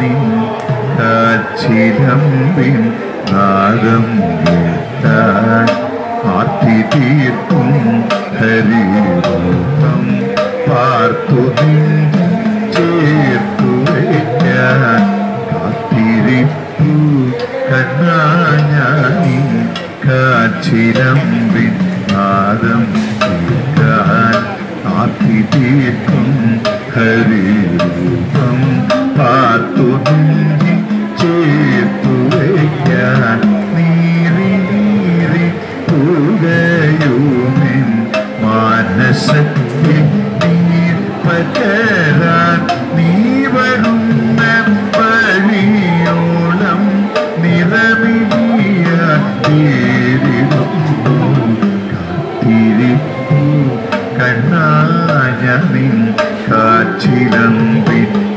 നിൻ കാച്ചിലമ്പിൻ നാദം കേട്ടാൻ ആർത്തി തീർക്കും ഹരിരൂപം പാർത്തു നിൻ ചേർത്തു വയ്ക്കാൻ കാത്തിരിപ്പു കണ്ണാഞ്ഞാനി കാച്ചിലമ്പിൻ നാദം കേൾക്കാൻ ആർത്തി തീർക്കും ഹരിരൂപം പാർത്തു നിൻ ചേർത്തു വയ്ക്കാൻ നീറി നീറി പൂകയുമെൻ മാനസത്തിൽ നീർ പകരാൻ നീ വരുന്ന വഴിയോളം നിറമിയ തീരിടുന്നു കാത്തിരിപ്പു കണ്ണായ നിൻ കാച്ചിലമ്പി